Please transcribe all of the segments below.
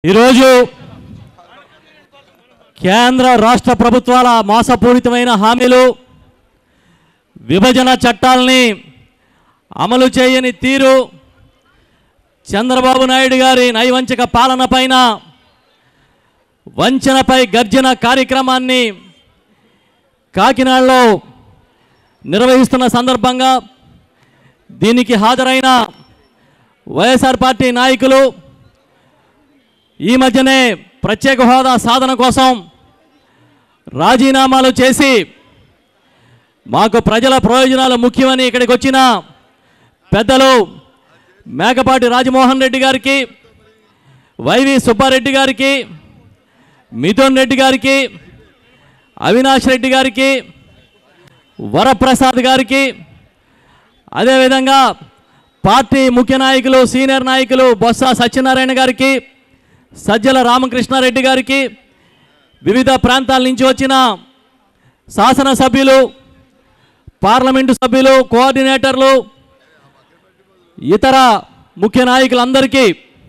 ఈరోజు కేంద్ర రాష్ట్ర ప్రభుత్వాల మోసపూరితమైన హామీలు విభజన చట్టాలని అమలు చేయని తీరు చంద్రబాబు నాయుడు గారి నైవంచక పాలన పైన వంచనపై గర్జన కార్యక్రమాన్ని కాకినాడలో నిర్వహిస్తున్న సందర్భంగా దీనికి హాజరైన వైఎస్ఆర్ పార్టీ నాయకులు ఈ మధ్యనే ప్రత్యేక హోదా సాధన కోసం రాజీనామాలు చేసి మాకు ప్రజల ప్రయోజనాలు ముఖ్యమని ఇక్కడికి వచ్చిన పెద్దలు మేకపాటి రాజమోహన్ రెడ్డి గారికి వైవి సుబ్బారెడ్డి గారికి మిథున్ రెడ్డి గారికి అవినాష్ రెడ్డి గారికి వరప్రసాద్ గారికి అదేవిధంగా పార్టీ ముఖ్య నాయకులు సీనియర్ నాయకులు బొత్స సత్యనారాయణ గారికి సజ్జల రామకృష్ణారెడ్డి గారికి వివిధ ప్రాంతాల నుంచి వచ్చిన శాసనసభ్యులు పార్లమెంటు సభ్యులు కోఆర్డినేటర్లు ఇతర ముఖ్య నాయకులందరికీ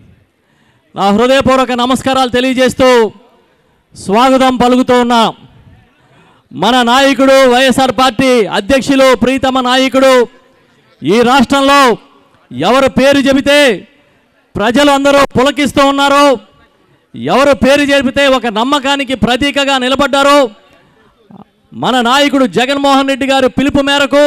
నా హృదయపూర్వక నమస్కారాలు తెలియజేస్తూ స్వాగతం పలుకుతూ ఉన్నా మన నాయకుడు వైఎస్ఆర్ పార్టీ అధ్యక్షులు ప్రీతమ నాయకుడు ఈ రాష్ట్రంలో ఎవరు పేరు చెబితే ప్రజలు అందరూ పులకిస్తూ ఉన్నారు ఎవరు పేరు చెబితే ఒక నమ్మకానికి ప్రతీకగా నిలబడ్డారో మన నాయకుడు జగన్మోహన్ రెడ్డి గారి పిలుపు మేరకు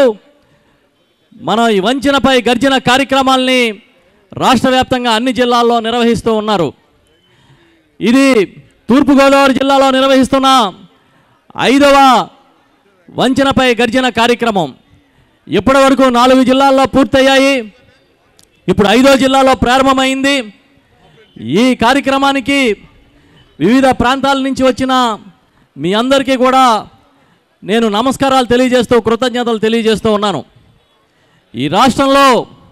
మన ఈ వంచనపై గర్జన కార్యక్రమాల్ని రాష్ట్ర వ్యాప్తంగా అన్ని జిల్లాల్లో నిర్వహిస్తూ ఉన్నారు ఇది తూర్పుగోదావరి జిల్లాలో నిర్వహిస్తున్న ఐదవ వంచనపై గర్జన కార్యక్రమం ఇప్పటి వరకు నాలుగు జిల్లాల్లో పూర్తయ్యాయి ఇప్పుడు ఐదో జిల్లాలో ప్రారంభమైంది ఈ కార్యక్రమానికి వివిధ ప్రాంతాల నుంచి వచ్చిన మీ అందరికీ కూడా నేను నమస్కారాలు తెలియజేస్తూ కృతజ్ఞతలు తెలియజేస్తూ ఉన్నాను ఈ రాష్ట్రంలో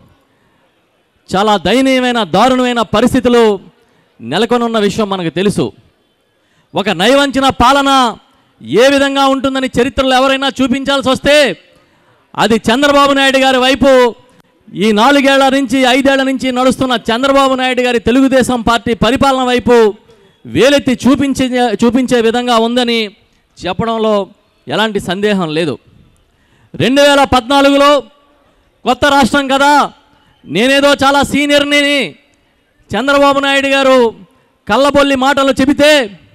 చాలా దయనీయమైన దారుణమైన పరిస్థితులు నెలకొనున్న విషయం మనకు తెలుసు ఒక నయవంచిన పాలన ఏ విధంగా ఉంటుందని చరిత్రలో ఎవరైనా చూపించాల్సి వస్తే అది చంద్రబాబు నాయుడు గారి వైపు ఈ నాలుగేళ్ల నుంచి ఐదేళ్ల నుంచి నడుస్తున్న చంద్రబాబు నాయుడు గారి తెలుగుదేశం పార్టీ పరిపాలన వైపు వేలెత్తి చూపించే చూపించే విధంగా ఉందని చెప్పడంలో ఎలాంటి సందేహం లేదు రెండు వేల పద్నాలుగులో కొత్త రాష్ట్రం కదా నేనేదో చాలా సీనియర్ని చంద్రబాబు నాయుడు గారు కళ్ళబొల్లి మాటలు చెబితే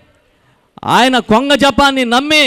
ఆయన కొంగ జపాన్ని నమ్మి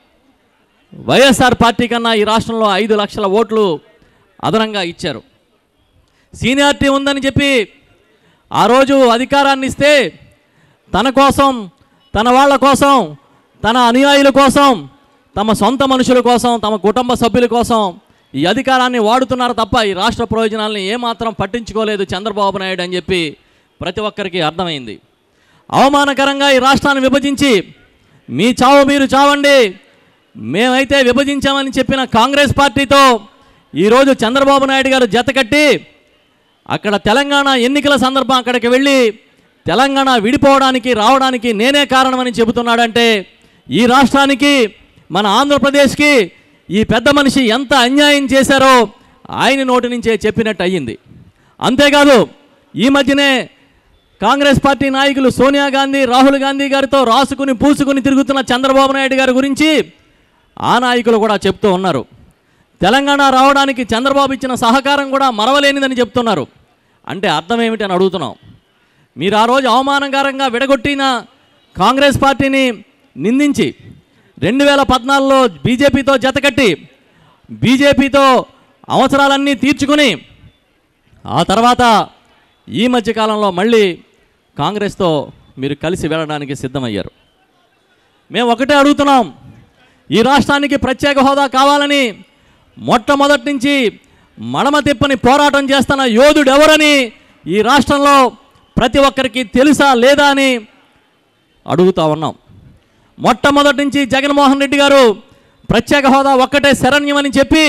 వైఎస్ఆర్ పార్టీ కన్నా ఈ రాష్ట్రంలో ఐదు లక్షల ఓట్లు అదనంగా ఇచ్చారు సీనియారిటీ ఉందని చెప్పి ఆ రోజు అధికారాన్ని ఇస్తే తన కోసం తన వాళ్ళ కోసం తన అనుయాయుల కోసం తమ సొంత మనుషుల కోసం తమ కుటుంబ సభ్యుల కోసం ఈ అధికారాన్ని వాడుతున్నారు తప్ప ఈ రాష్ట్ర ప్రయోజనాలను ఏమాత్రం పట్టించుకోలేదు చంద్రబాబు నాయుడు అని చెప్పి ప్రతి ఒక్కరికి అర్థమైంది అవమానకరంగా ఈ రాష్ట్రాన్ని విభజించి మీ చావు మీరు చావండి మేమైతే విభజించామని చెప్పిన కాంగ్రెస్ పార్టీతో ఈరోజు చంద్రబాబు నాయుడు గారు జతకట్టి అక్కడ తెలంగాణ ఎన్నికల సందర్భం అక్కడికి వెళ్ళి తెలంగాణ విడిపోవడానికి రావడానికి నేనే కారణమని చెబుతున్నాడంటే ఈ రాష్ట్రానికి మన ఆంధ్రప్రదేశ్కి ఈ పెద్ద మనిషి ఎంత అన్యాయం చేశారో ఆయన నోటి నుంచే చెప్పినట్టు అయ్యింది అంతేకాదు ఈ మధ్యనే కాంగ్రెస్ పార్టీ నాయకులు సోనియా గాంధీ రాహుల్ గాంధీ గారితో రాసుకుని పూసుకుని తిరుగుతున్న చంద్రబాబు నాయుడు గారి గురించి ఆ నాయకులు కూడా చెప్తూ ఉన్నారు తెలంగాణ రావడానికి చంద్రబాబు ఇచ్చిన సహకారం కూడా మరవలేనిదని చెప్తున్నారు అంటే అర్థం ఏమిటి అని అడుగుతున్నాం మీరు ఆ రోజు అవమానకరంగా విడగొట్టిన కాంగ్రెస్ పార్టీని నిందించి రెండు వేల పద్నాలుగులో బీజేపీతో జతకట్టి బీజేపీతో అవసరాలన్నీ తీర్చుకుని ఆ తర్వాత ఈ మధ్యకాలంలో మళ్ళీ కాంగ్రెస్తో మీరు కలిసి వెళ్ళడానికి సిద్ధమయ్యారు మేము ఒకటే అడుగుతున్నాం ఈ రాష్ట్రానికి ప్రత్యేక హోదా కావాలని మొట్టమొదటి నుంచి మడమ తిప్పని పోరాటం చేస్తున్న యోధుడు ఎవరని ఈ రాష్ట్రంలో ప్రతి ఒక్కరికి తెలుసా లేదా అని అడుగుతా ఉన్నాం మొట్టమొదటి నుంచి జగన్మోహన్ రెడ్డి గారు ప్రత్యేక హోదా ఒక్కటే శరణ్యమని చెప్పి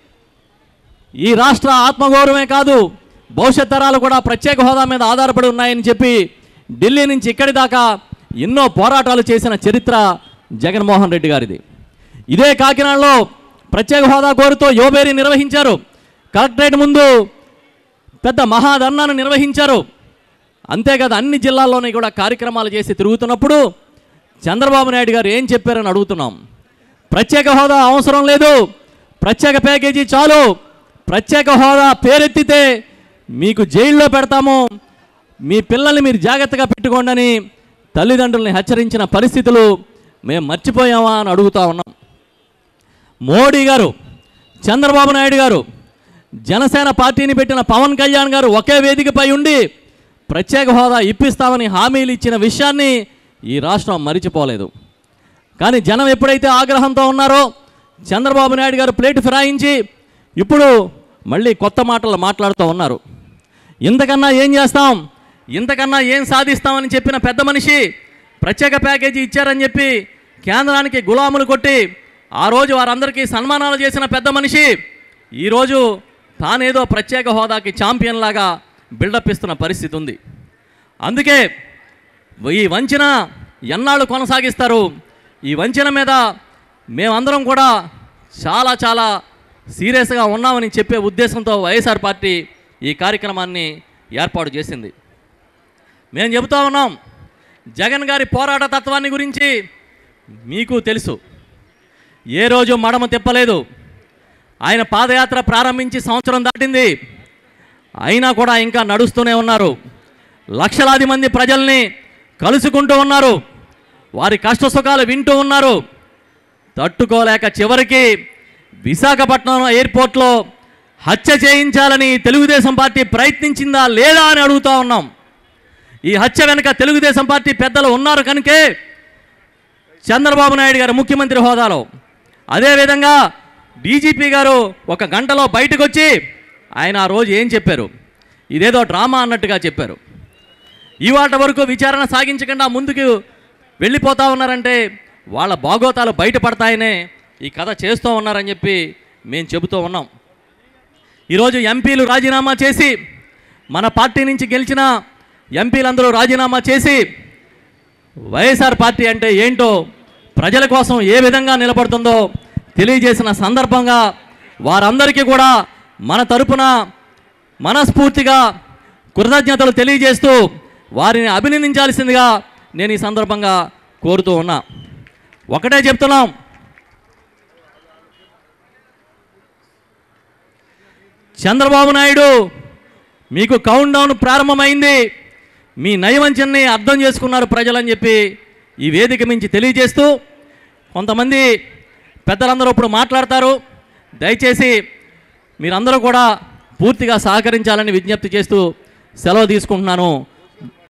ఈ రాష్ట్ర ఆత్మగౌరవమే కాదు భవిష్యత్ తరాలు కూడా ప్రత్యేక హోదా మీద ఆధారపడి ఉన్నాయని చెప్పి ఢిల్లీ నుంచి ఇక్కడి దాకా ఎన్నో పోరాటాలు చేసిన చరిత్ర జగన్మోహన్ రెడ్డి గారిది ఇదే కాకినాడలో ప్రత్యేక హోదా కోరుతూ యోబేరి నిర్వహించారు కలెక్టరేట్ ముందు పెద్ద మహాధర్నాను నిర్వహించారు అంతేకాదు అన్ని జిల్లాల్లోని కూడా కార్యక్రమాలు చేసి తిరుగుతున్నప్పుడు చంద్రబాబు నాయుడు గారు ఏం చెప్పారని అడుగుతున్నాం ప్రత్యేక హోదా అవసరం లేదు ప్రత్యేక ప్యాకేజీ చాలు ప్రత్యేక హోదా పేరెత్తితే మీకు జైల్లో పెడతాము మీ పిల్లల్ని మీరు జాగ్రత్తగా పెట్టుకోండి అని తల్లిదండ్రుల్ని హెచ్చరించిన పరిస్థితులు మేము మర్చిపోయామా అని అడుగుతా ఉన్నాం మోడీ గారు చంద్రబాబు నాయుడు గారు జనసేన పార్టీని పెట్టిన పవన్ కళ్యాణ్ గారు ఒకే వేదికపై ఉండి ప్రత్యేక హోదా ఇప్పిస్తామని హామీలు ఇచ్చిన విషయాన్ని ఈ రాష్ట్రం మరిచిపోలేదు కానీ జనం ఎప్పుడైతే ఆగ్రహంతో ఉన్నారో చంద్రబాబు నాయుడు గారు ప్లేట్ ఫిరాయించి ఇప్పుడు మళ్ళీ కొత్త మాటలు మాట్లాడుతూ ఉన్నారు ఇంతకన్నా ఏం చేస్తాం ఇంతకన్నా ఏం సాధిస్తామని చెప్పిన పెద్ద మనిషి ప్రత్యేక ప్యాకేజీ ఇచ్చారని చెప్పి కేంద్రానికి గులాములు కొట్టి ఆ రోజు వారందరికీ సన్మానాలు చేసిన పెద్ద మనిషి ఈరోజు తానేదో ప్రత్యేక హోదాకి ఛాంపియన్ లాగా బిల్డప్ ఇస్తున్న పరిస్థితి ఉంది అందుకే ఈ వంచన ఎన్నాళ్ళు కొనసాగిస్తారు ఈ వంచన మీద మేమందరం కూడా చాలా చాలా సీరియస్గా ఉన్నామని చెప్పే ఉద్దేశంతో వైఎస్ఆర్ పార్టీ ఈ కార్యక్రమాన్ని ఏర్పాటు చేసింది మేము చెబుతా ఉన్నాం జగన్ గారి పోరాట తత్వాన్ని గురించి మీకు తెలుసు ఏ రోజు మడమ తిప్పలేదు ఆయన పాదయాత్ర ప్రారంభించి సంవత్సరం దాటింది అయినా కూడా ఇంకా నడుస్తూనే ఉన్నారు లక్షలాది మంది ప్రజల్ని కలుసుకుంటూ ఉన్నారు వారి కష్ట సుఖాలు వింటూ ఉన్నారు తట్టుకోలేక చివరికి విశాఖపట్నం ఎయిర్పోర్ట్లో హత్య చేయించాలని తెలుగుదేశం పార్టీ ప్రయత్నించిందా లేదా అని అడుగుతా ఉన్నాం ఈ హత్య వెనుక తెలుగుదేశం పార్టీ పెద్దలు ఉన్నారు కనుకే చంద్రబాబు నాయుడు గారు ముఖ్యమంత్రి హోదాలో అదేవిధంగా డీజీపీ గారు ఒక గంటలో బయటకు వచ్చి ఆయన ఆ రోజు ఏం చెప్పారు ఇదేదో డ్రామా అన్నట్టుగా చెప్పారు ఇవాటి వరకు విచారణ సాగించకుండా ముందుకు వెళ్ళిపోతా ఉన్నారంటే వాళ్ళ బాగోతాలు బయటపడతాయనే ఈ కథ చేస్తూ ఉన్నారని చెప్పి మేము చెబుతూ ఉన్నాం ఈరోజు ఎంపీలు రాజీనామా చేసి మన పార్టీ నుంచి గెలిచిన ఎంపీలందరూ రాజీనామా చేసి వైఎస్ఆర్ పార్టీ అంటే ఏంటో ప్రజల కోసం ఏ విధంగా నిలబడుతుందో తెలియజేసిన సందర్భంగా వారందరికీ కూడా మన తరపున మనస్ఫూర్తిగా కృతజ్ఞతలు తెలియజేస్తూ వారిని అభినందించాల్సిందిగా నేను ఈ సందర్భంగా కోరుతూ ఉన్నా ఒకటే చెప్తున్నాం చంద్రబాబు నాయుడు మీకు కౌంట్ డౌన్ ప్రారంభమైంది మీ నయవంచన్ని అర్థం చేసుకున్నారు ప్రజలని చెప్పి ఈ వేదిక మించి తెలియజేస్తూ కొంతమంది పెద్దలందరూ ఇప్పుడు మాట్లాడతారు దయచేసి మీరందరూ కూడా పూర్తిగా సహకరించాలని విజ్ఞప్తి చేస్తూ సెలవు తీసుకుంటున్నాను